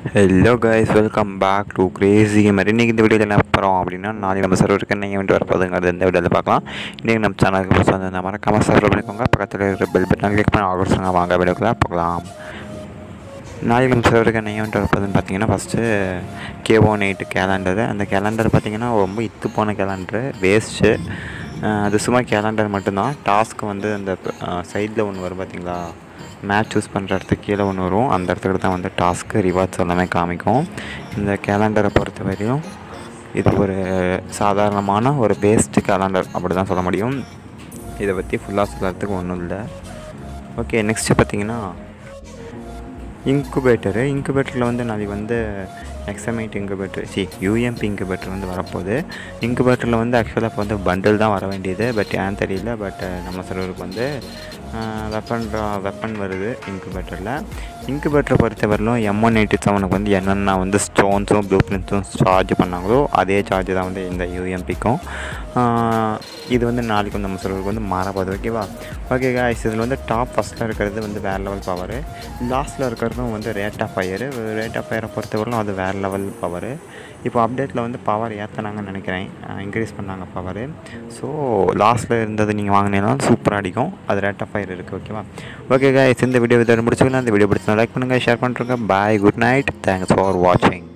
hello guys welcome back to crazy gamer இன்றைக்கி இந்த வீடியோவில் என்ன போகிறோம் அப்படின்னா நாளைக்கு நம்ம சர்வருக்கு என்ன ஈவெண்ட் வரப்போகுதுங்கிறது இந்த வீடியோவில் பார்க்கலாம் இன்றைக்கி நம்ம சேனலுக்கு புதுசாக வந்து மறக்காமல் சர்வ் பண்ணிக்கோங்க பக்கத்தில் இருக்கிற பெல் பட்டன் கிளிக் பண்ணி ஆர்டர் சொன்னால் வாங்க வீடியோக்குள்ள பார்க்கலாம் நாளைக்கு நம்ம சர்வருக்கு என்ன ஈவெண்ட் வரப்போகுதுன்னு பார்த்தீங்கன்னா first K one eight calendar அந்த கேலண்டர் பார்த்தீங்கன்னா ரொம்ப இத்து போன கேலண்டரு வேஸ்ட்டு அது சும்மா கேலண்டர் மட்டும்தான் டாஸ்க் வந்து அந்த சைடில் ஒன்று வரும் பார்த்தீங்களா மேட்ச் சூஸ் பண்ணுற இடத்துக்கு கீழே ஒன்று வரும் அந்த இடத்துக்கு தான் வந்து டாஸ்க்கு ரிவார்ட்ஸ் எல்லாமே காமிக்கும் இந்த கேலண்டரை பொறுத்த வரையும் இது ஒரு சாதாரணமான ஒரு பேஸ்டு கேலண்டர் அப்படி தான் சொல்ல முடியும் இதை பற்றி ஃபுல்லாக சொல்கிறதுக்கு ஒன்றும் இல்லை ஓகே நெக்ஸ்ட்டு பார்த்தீங்கன்னா இன்குபேட்டரு இன்குபேட்டரில் வந்து நாளைக்கு வந்து எக்ஸமைட் இன்குபேட்டர் சி யூஎம்பி இன்குபேட்டர் வந்து வரப்போகுது இன்குபேட்டரில் வந்து ஆக்சுவலாக இப்போ வந்து பண்டில் தான் வர வேண்டியது பட் ஏன் தெரியல பட் நம்ம சர்வருக்கு வந்து வெப்பன் வெப்பன் வருது இன்குபேட்டரில் இன்குபேட்டரை பொறுத்தவரையிலும் எம் ஒன் எயிட்டி செவனுக்கு வந்து என்னென்ன வந்து ஸ்டோன்ஸும் ப்ளூ பிரிண்ட்ஸும் சார்ஜ் பண்ணாங்களோ அதே சார்ஜ் தான் வந்து இந்த யூஎம்பிக்கும் இது வந்து நாளைக்கு வந்து நம்ம சர்வருக்கு வந்து மாறப்போகுது ஓகேவா ஓகே காய்ஸ் இதில் வந்து டாப் ஃபஸ்ட்டில் இருக்கிறது வந்து வேறு லெவல் பவரு லாஸ்ட்டில் இருக்கிறதும் வந்து rate of fire rate of ஃபயரை பொறுத்தவரையிலும் அது வேறு லெவல் பவரு இப்போ அப்டேட்டில் வந்து பவர் ஏற்றினாங்கன்னு நினைக்கிறேன் இன்க்ரீஸ் பண்ணாங்க பவரு ஸோ லாஸ்ட்டில் இருந்தது நீங்கள் வாங்கினீங்கன்னா சூப்பராக அடிக்கும் அது ரேட் ஆஃப் ஃபயர் இருக்குது ஓகேவா ஓகே காய்ஸ் இந்த வீடியோ இதோட முடிச்சுக்கலாம் இந்த வீடியோ பிடிச்சா லைக் பண்ணுங்கள் ஷேர் பண்ணுறேங்க bye good night thanks for வாட்சிங்